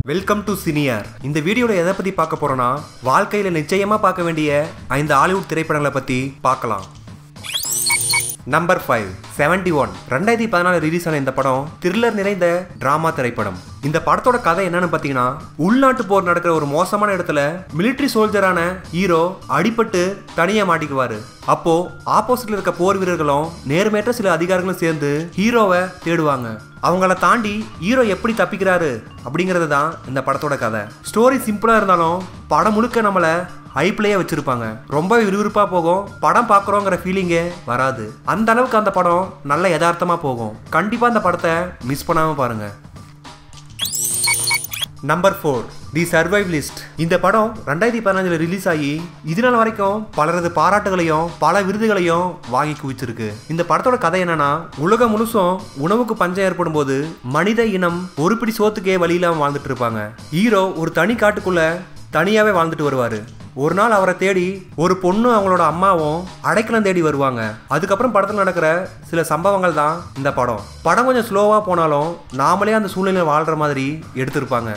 welcome to சினியர் இந்த வீடியோல எதை பத்தி பார்க்க போறோம்னா வாழ்க்கையில நிச்சயமா பார்க்க வேண்டிய ஐந்து ஹாலிவுட் திரைப்படங்களை பத்தி பார்க்கலாம் நம்பர் ஃபைவ் செவன்டி ஒன் ரெண்டாயிரத்தி பதினாலு ரிலீஸ் ஆன இந்த படம் த்ரில்லர் நிறைந்த டிராமா திரைப்படம் இந்த படத்தோட கதை என்னன்னு பார்த்தீங்கன்னா உள்நாட்டு போர் நடக்கிற ஒரு மோசமான இடத்துல மிலிட்ரி சோல்ஜரான ஹீரோ அடிபட்டு தனியா மாட்டிக்குவாரு அப்போ ஆப்போசிட்ல இருக்க போர் வீரர்களும் நேர்மையற்ற சில அதிகாரிகளும் சேர்ந்து ஹீரோவை தேடுவாங்க அவங்கள தாண்டி ஹீரோ எப்படி தப்பிக்கிறாரு அப்படிங்கிறது தான் இந்த படத்தோட கதை ஸ்டோரி சிம்பிளா இருந்தாலும் படம் முழுக்க நம்மள ஹைப்லேயே வச்சிருப்பாங்க ரொம்ப விறுவிறுப்பா போகும் படம் பார்க்குறோங்கிற ஃபீலிங்கே வராது அந்த அளவுக்கு அந்த படம் நல்ல யதார்த்தமா போகும் கண்டிப்பா அந்த படத்தை மிஸ் பண்ணாம பாருங்க number four The Survivalist படம் ரெண்டாயிரத்தி பதினஞ்சில் ரிலீஸ் ஆகி இது நாள் வரைக்கும் பலரது பாராட்டுகளையும் பல விருதுகளையும் வாங்கி குவிச்சிருக்கு இந்த படத்தோட கதை என்னன்னா உலகம் முழுசும் உணவுக்கு பஞ்சம் ஏற்படும் போது மனித இனம் ஒரு பிடி சோத்துக்கே வழி இல்லாம வாழ்ந்துட்டு இருப்பாங்க ஹீரோ ஒரு தனி காட்டுக்குள்ள தனியாவே வாழ்ந்துட்டு வருவாரு ஒரு நாள் அவரை தேடி ஒரு பொண்ணு அவங்களோட அம்மாவும் அடைக்கலம் தேடி வருவாங்க அதுக்கப்புறம் படத்தில் நடக்கிற சில சம்பவங்கள் தான் இந்த படம் படம் கொஞ்சம் ஸ்லோவாக போனாலும் நாமளே அந்த சூழ்நிலையில் வாழ்கிற மாதிரி எடுத்திருப்பாங்க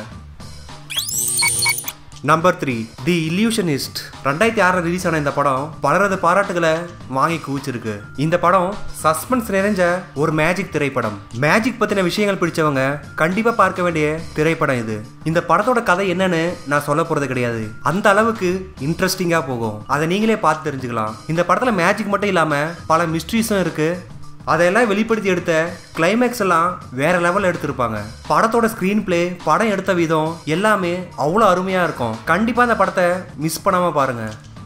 நம்பர் த்ரீ தி இல்யூஷனிஸ்ட் ரெண்டாயிரத்தி ஆறில் ரிலீஸ் ஆன இந்த படம் பலரது பாராட்டுகளை வாங்கி குவிச்சிருக்கு இந்த படம் சஸ்பென்ஸ் நிறைஞ்ச ஒரு மேஜிக் திரைப்படம் மேஜிக் பத்தின விஷயங்கள் பிடிச்சவங்க கண்டிப்பா பார்க்க வேண்டிய திரைப்படம் இது இந்த படத்தோட கதை என்னன்னு நான் சொல்ல போறது கிடையாது அந்த அளவுக்கு இன்ட்ரெஸ்டிங்கா போகும் அதை நீங்களே பார்த்து தெரிஞ்சுக்கலாம் இந்த படத்துல மேஜிக் மட்டும் இல்லாம பல மிஸ்ட்ரிஸும் இருக்கு அதையெல்லாம் வெளிப்படுத்தி எடுத்த கிளைமேக்ஸ் எல்லாம் வேற லெவலில் எடுத்திருப்பாங்க படத்தோட ஸ்க்ரீன் பிளே படம் எடுத்த விதம் எல்லாமே அவ்வளோ அருமையாக இருக்கும் கண்டிப்பாக அந்த படத்தை மிஸ் பண்ணாமல் பாருங்க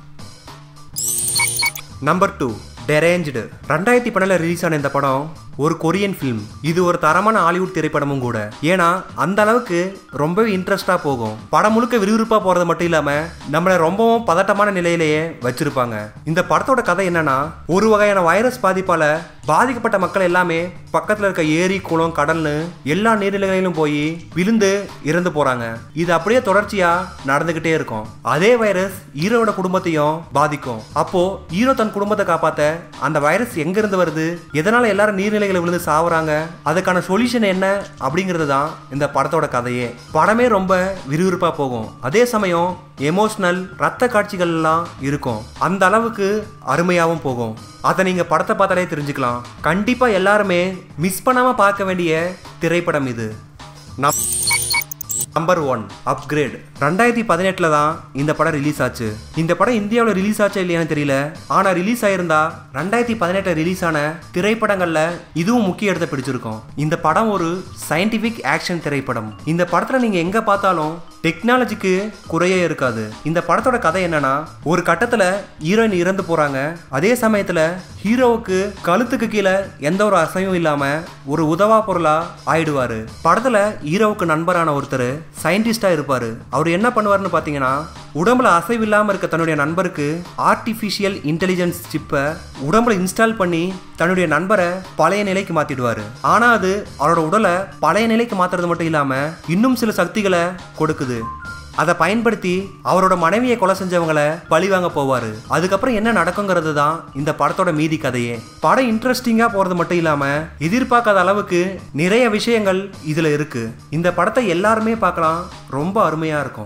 நம்பர் டூ டெரேஞ்ச்டு ரெண்டாயிரத்தி பன்னெண்டில் ரிலீஸ் ஆன இந்த படம் ஒரு கொரியன் ஃபிலிம் இது ஒரு தரமான ஹாலிவுட் திரைப்படமும் கூட ஏன்னா அந்த அளவுக்கு ரொம்பவே இன்ட்ரெஸ்டாக போகும் படம் முழுக்க விறுவிறுப்பாக போகிறது மட்டும் இல்லாமல் நம்மளை ரொம்பவும் பதட்டமான நிலையிலேயே வச்சிருப்பாங்க இந்த படத்தோட கதை என்னன்னா ஒரு வகையான வைரஸ் பாதிப்பால பாதிக்கப்பட்ட மக்கள் எல்லாமே பக்கத்தில் இருக்க ஏரி குளம் கடல்னு எல்லா நீர்நிலைகளிலும் போய் விழுந்து இறந்து போறாங்க இது அப்படியே தொடர்ச்சியா நடந்துகிட்டே இருக்கும் அதே வைரஸ் ஹீரோவோட குடும்பத்தையும் பாதிக்கும் அப்போ ஹீரோ தன் குடும்பத்தை காப்பாத்த அந்த வைரஸ் எங்க இருந்து வருது எதனால எல்லாரும் நீர்நிலைகளை விழுந்து சாவுறாங்க அதுக்கான சொல்யூஷன் என்ன அப்படிங்கிறது தான் இந்த படத்தோட கதையே படமே ரொம்ப விறுவிறுப்பா போகும் அதே சமயம் எமோஷனல் ரத்த காட்சிகள் எல்லாம் இருக்கும் அந்த அளவுக்கு அருமையாகவும் போகும் அதை நீங்க படத்தை பார்த்தாலே தெரிஞ்சுக்கலாம் கண்டிப்பா எல்லாருமே மிஸ் பண்ணாம பார்க்க வேண்டிய திரைப்படம் இது நம் நம்பர் ஒன் அப்கிரேட் ரெண்டாயிரத்தி பதினெட்டில் தான் இந்த படம் ரிலீஸ் ஆச்சு இந்த படம் இந்தியாவில் ரிலீஸ் ஆச்சா இல்லையான்னு தெரியல ஆனால் ரிலீஸ் ஆயிருந்தா ரெண்டாயிரத்தி பதினெட்டில் ரிலீஸ் ஆன திரைப்படங்களில் இதுவும் முக்கிய இடத்தை பிடிச்சிருக்கும் இந்த படம் ஒரு சயின்டிஃபிக் ஆக்ஷன் திரைப்படம் இந்த படத்தில் நீங்கள் எங்கே பார்த்தாலும் டெக்னாலஜிக்கு குறையே இருக்காது இந்த படத்தோட கதை என்னன்னா ஒரு கட்டத்தில் ஹீரோயின் இறந்து போகிறாங்க அதே சமயத்தில் ஹீரோவுக்கு கழுத்துக்கு கீழே எந்த ஒரு அசையும் இல்லாமல் ஒரு உதவா பொருளாக ஆயிடுவார் படத்தில் ஹீரோவுக்கு நண்பரான ஒருத்தர் சயின்டிஸ்டாக இருப்பார் அவர் என்ன பண்ணுவார்னு பார்த்தீங்கன்னா உடம்புல அசைவு இல்லாமல் இருக்க தன்னுடைய நண்பருக்கு ஆர்டிஃபிஷியல் இன்டெலிஜென்ஸ் சிப்பை உடம்புல இன்ஸ்டால் பண்ணி தன்னுடைய நண்பரை பழைய நிலைக்கு மாற்றிடுவார் ஆனால் அது அவரோட உடலை பழைய நிலைக்கு மாற்றுறது மட்டும் இல்லாமல் இன்னும் சில சக்திகளை கொடுக்குது அதை பயன்படுத்தி அவரோட மனைவியை கொலை செஞ்சவங்களை பழி வாங்க போவார் அதுக்கப்புறம் என்ன நடக்குங்கிறது தான் இந்த படத்தோட மீதி கதையே படம் இன்ட்ரெஸ்டிங்காக போகிறது மட்டும் இல்லாமல் எதிர்பார்க்காத அளவுக்கு நிறைய விஷயங்கள் இதில் இருக்கு இந்த படத்தை எல்லாருமே பார்க்கலாம் ரொம்ப அருமையாக இருக்கும்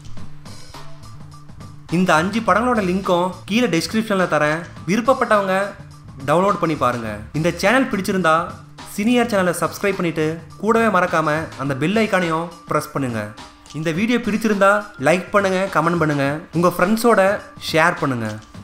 இந்த அஞ்சு படங்களோட லிங்க்கும் கீழே டெஸ்கிரிப்ஷனில் தரேன் விருப்பப்பட்டவங்க டவுன்லோட் பண்ணி பாருங்க இந்த சேனல் பிடிச்சிருந்தா சீனியர் சேனலை சப்ஸ்கிரைப் பண்ணிட்டு கூடவே மறக்காம அந்த பெல் ஐக்கானையும் ப்ரெஸ் பண்ணுங்க இந்த வீடியோ பிடிச்சிருந்தா லைக் பண்ணுங்க கமெண்ட் பண்ணுங்க உங்க ஃப்ரெண்ட்ஸோட ஷேர் பண்ணுங்க